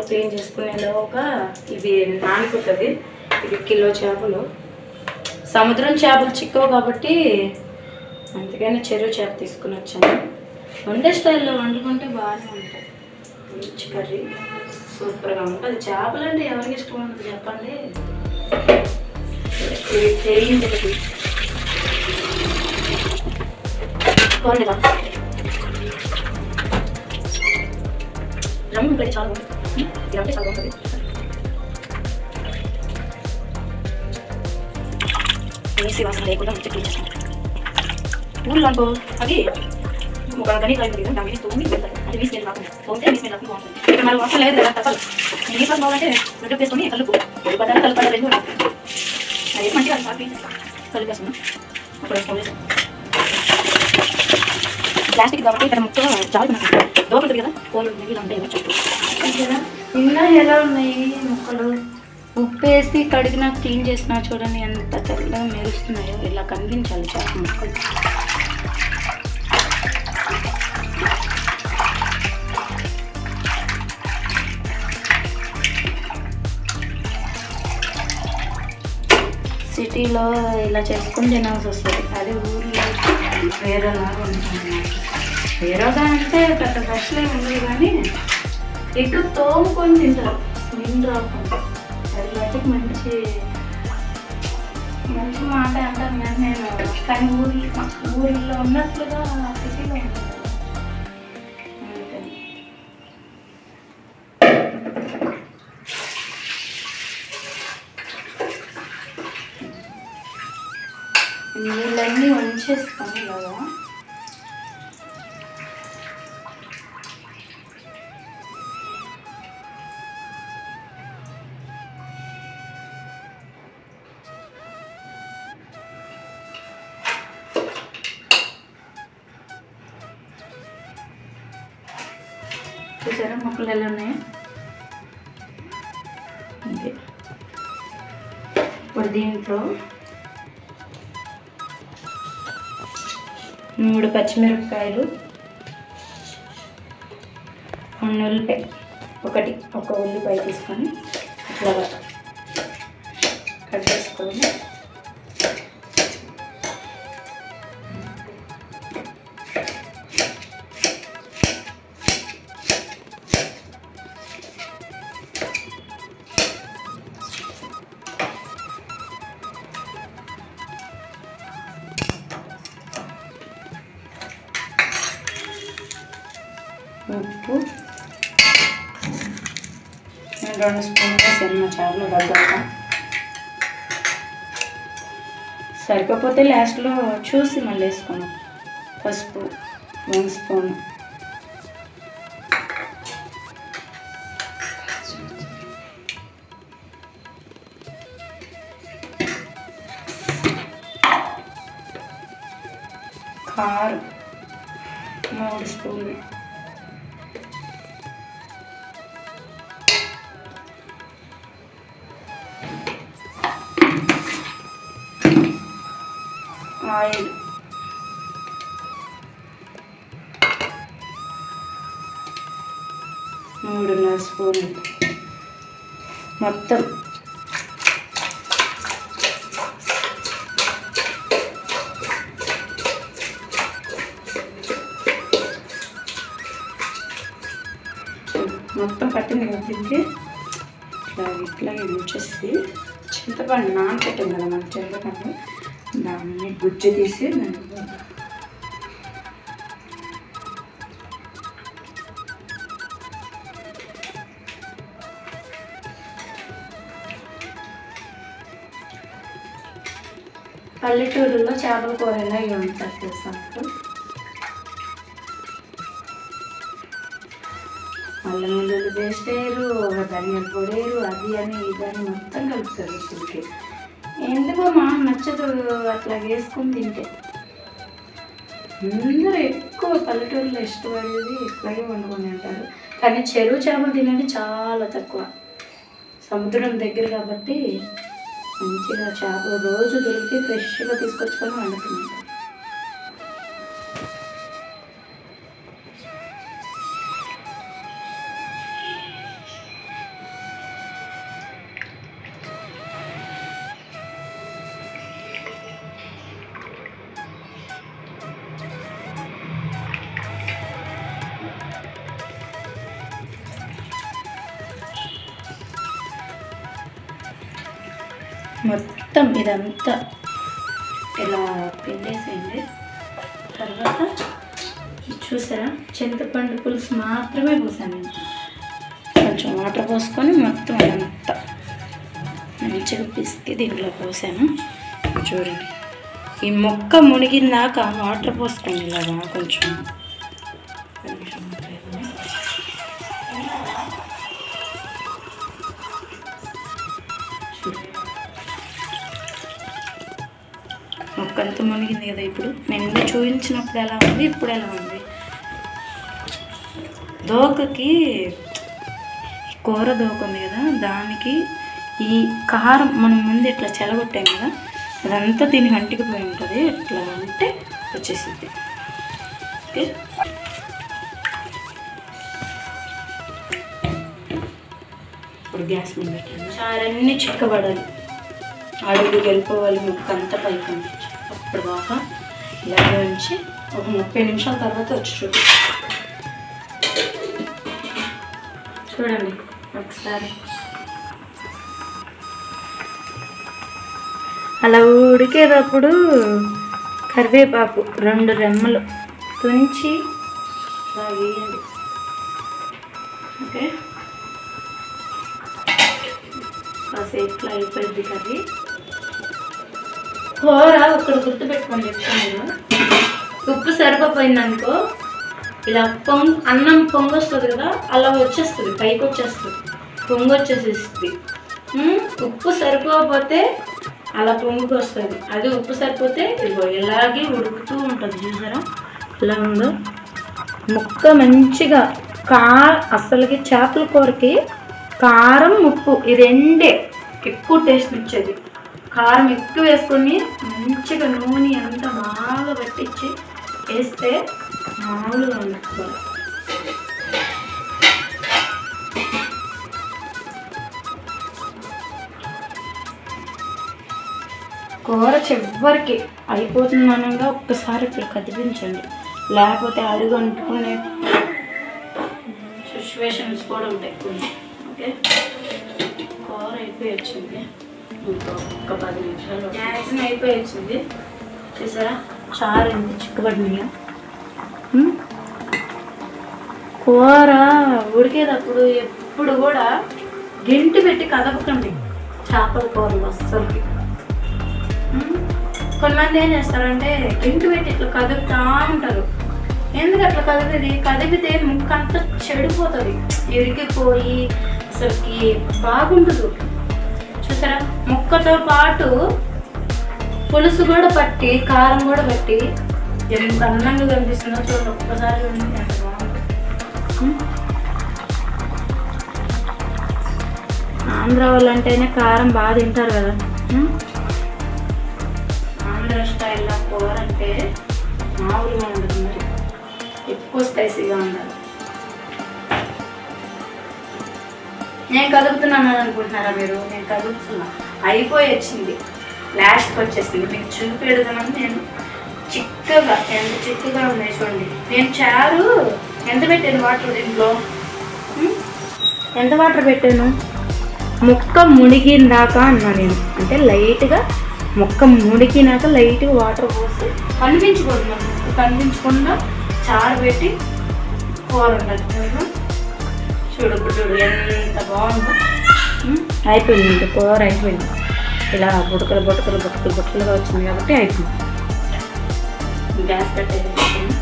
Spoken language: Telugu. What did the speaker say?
క్లీన్ చేసుకునేలోగా ఇది నానిపోతుంది ఇది కిలో చేపలు సముద్రం చేపలు చిక్కవు కాబట్టి అందుకని చెరువు చేప తీసుకుని వచ్చాను వండే స్టైల్లో వండుకుంటే బాగానే ఉంటుంది మంచి కర్రీ సూపర్గా ఉంటుంది చేపలు అంటే ఎవరికి ఇష్టం ఉండదు చెప్పండి ఇది తెలియదు ఒకటి. బాగుంది కదా? రమ్ము ఇక్కడ చాలా బాగుంటుంది ఇది అంటే చాలా బాగుంటుంది వేసి వాసన లేకుండా మంచిగా క్లీన్ చేస్తాం ఊళ్ళో అనుకో అది ఒక గని కాయ ఉంటుంది దాని మీద తోమి పెడతారు అది వీసి మీద రాకుండా తోమితే వీసి మీద రాకుండా బాగుంటుంది ఇక్కడ మరి వాసన లేదు కదా తప్పదు నీ పని బాగుంటే రొట్టె వేసుకొని కలుపు పదాలు కలపడాలి రెండు కూడా అది మంచిగా అది సాపి కలిపేస్తాను అప్పుడు స్టవ్ వేసాను ప్లాస్టిక్ కాబట్టి ఇక్కడ మొత్తం చాలు మనకు దోపడుతుంది కదా కోళ్ళు నెయ్యిలు ఉంటాయి చుట్టూ ఇంకా ఎలా ఉన్నాయి ముక్కలు ఉప్పు వేసి కడిగినా క్లీన్ చేసినా చూడండి ఎంత తెల్లగా మెరుస్తున్నాయో ఇలా కనిపించాలి చేప ముక్కలు సిటీలో ఇలా చేసుకుని తినాల్సి వస్తుంది అదే ఊర్లో వేరేలాగా ఉంటుంది వేరేగా అంటే పెద్ద ఫ్రెష్లే ఉండదు కానీ ఇటు తోముకొని తింటారు స్మెల్ రాకుండా అది బయటకు మంచి మంచి మాట అంటాను కానీ నేను కానీ ఊరి ఊరిలో ఉన్నట్లుగా సిటీలో ఉంటుంది అందుకని. నీళ్ళన్నీ వంచేస్తాను ఇలాగా చూసారా మొక్కలు ఎలా ఉన్నాయి ఇది ఇప్పుడు దీంట్లో మూడు పచ్చిమిరపకాయలు కొన్ని ఉల్లిపాయ ఒకటి ఒక ఉల్లిపాయ తీసుకొని ఇట్లా కట్ చేసుకొని ఉప్పు నేను రెండు స్పూన్లు వేసాను మా చేపలు దగ్గరగా సరిపోతే లాస్ట్లో చూసి మళ్ళీ వేసుకున్నాం పసుపు వన్ స్పూన్ కారం మూడు స్పూన్లు ఆయిల్ మూడున్నర స్పూన్లు మొత్తం మొత్తం పట్టింది కదా దీనికి ఇట్లా ఇట్లాగే ఉంచేసి చింతపండు నానపెట్టాం కదా మన చింతపండు దాన్ని గుజ్జు తీసి దాన్ని పల్లెటూరులో చేపల కూర ఇలాగే ఉంటుంది తెలుసా మీకు? అల్లం వెల్లుల్లి పేస్ట్ వేయరు ధనియాల పొడి వేయరు అది అని ఇది అని మొత్తం కలుపుతారు ఇప్పటికి ఎందుకో మా నచ్చదు అట్లా వేసుకొని తింటే అందరూ ఎక్కువ పల్లెటూరులో ఇష్టపడేది ఇట్లాగే వండుకొని తింటారు కానీ చెరువు చేపలు తినండి చాలా తక్కువ సముద్రం దగ్గర కాబట్టి మంచిగా చేపలు రోజు దొరికి ఫ్రెష్గా తీసుకొచ్చుకొని వండుతున్నాం మొత్తం ఇదంతా ఇలా పిండేసేయండి తర్వాత ఇది చూసారా చింతపండు పులుసు మాత్రమే పోసాను నేను కొంచెం వాటర్ పోసుకొని మొత్తం అదంతా మంచిగా పిసికి దీంట్లో పోసాను చూడండి ఈ మొక్క మునిగిందాక వాటర్ పోసుకోండి ఇలాగా కొంచెం కొంచెం చూడండి మొక్క అంతా మునిగింది కదా ఇప్పుడు నేను ఇందులో చూపించినప్పుడు ఎలా ఉంది ఇప్పుడు ఎలా ఉంది దోకకి ఈ కూర దోక ఉంది కదా దానికి ఈ కారం మనం ముందు ఇట్లా చెలగొట్టాం కదా అదంతా దీనికి అంటికిపోయి ఉంటుంది ఇట్లా అంటే వచ్చేసింది ఓకే ఇప్పుడు గ్యాస్ మీద పెట్టాను చారన్నీ చిక్కబడాలి అడుగు వెళ్ళిపోవాలి ముక్క అంతా పైకి అప్పుడు దాకా ఇలాగే ఉంచి ఒక ముప్పై నిమిషాల తర్వాత వచ్చి చూడు చూడండి ఒకసారి అలా ఉడికేటప్పుడు కరివేపాకు రెండు రెమ్మలు తుంచి ఇలా వేయండి ఓకే కాసేపులో అయిపోయింది కర్రీ కూర ఒక్కడ గుర్తు పెట్టుకొని చెప్తాను నేను ఉప్పు సరిపోయింది అనుకో ఇలా పొంగ్ అన్నం పొంగు వస్తుంది కదా అలా వచ్చేస్తుంది పైకి వచ్చేస్తుంది పొంగు వచ్చేసేస్తుంది ఉమ్, ఉప్పు సరిపోకపోతే అలా పొంగుకు వస్తుంది అది ఉప్పు సరిపోతే ఇదిగో ఇలాగే ఉడుకుతూ ఉంటుంది చూసారా ఇలా ఉందో ముక్క మంచిగా కా అసలుకి చేపల కూరకి కారం ఉప్పు ఈ రెండే ఎక్కువ టేస్ట్ ఇచ్చేది కారం ఎక్కువ వేసుకొని మంచిగా నూనె అంతా బాగా పట్టించి వేస్తే మామూలుగా ఉండదు కూర. కూర చివరికి అయిపోతుందనగా ఒక్కసారి ఇట్లా కదిలించండి లేకపోతే అడుగు అంటుకునే సిచ్యువేషన్స్ కూడా ఉంటాయి కొన్ని ఓకే కూర అయిపోయి వచ్చింది ఇంకో ఒక్క పది నిమిషాలు మ్యాక్సిమం అయిపోయి వచ్చింది చూసారా చారు ఎంత చిక్కబడినాయో ఉమ్. కూర ఉడికేటప్పుడు ఎప్పుడు కూడా గింటి పెట్టి కదపకండి చేపల కూరలు అస్సలకి ఉమ్. కొంతమంది ఏం చేస్తారంటే గింటి పెట్టి ఇట్లా కదుపుతా ఉంటారు ఎందుకు అట్లా కదిపేది కదిపితే ముక్క అంతా చెడిపోతుంది ఇరిగిపోయి అసలుకి బాగుంటుంది చూసారా ముక్కతో పాటు పులుసు కూడా పట్టి కారం కూడా పట్టి ఎంత అందంగా కనిపిస్తుందో చూడండి ఒక్కసారి చూడండి ఎంత బాగుంది ఉమ్. ఆంధ్ర వాళ్ళు అంటేనే కారం బాగా తింటారు కదా ఉమ్. ఆంధ్ర స్టైల్లో కూర అంటే మామూలుగా ఉండదు మరి ఎక్కువ స్పైసీగా ఉండాలి నేను కదుపుతున్నాను అనుకుంటున్నారా మీరు నేను కదుపుతున్నా అయిపోయి వచ్చింది లాస్ట్కి వచ్చేసింది మీకు చూపెడదామని నేను చిక్కగా ఎంత చిక్కగా ఉన్నాయి చూడండి నేను చారు ఎంత పెట్టాను వాటర్ దీంట్లో ఉం? ఎంత వాటర్ పెట్టాను ముక్క మునిగిందాక అన్నా నేను అంటే లైట్గా ముక్క మునిగినాక లైట్గా వాటర్ పోసి కనిపించకూడదు మన ముక్క కనిపించకుండా చారు పెట్టి కూర ఉండాలి చూడు. చూడు ఇప్పుడు చూడు ఎంత బాగుందో ఉం? అయిపోయింది ఇంకా కూర అయిపోయింది ఇలా బుడకలు బుడకలు బుడకలు బుడకలుగా వచ్చింది కాబట్టి అయిపోయింది గ్యాస్ పెట్టేది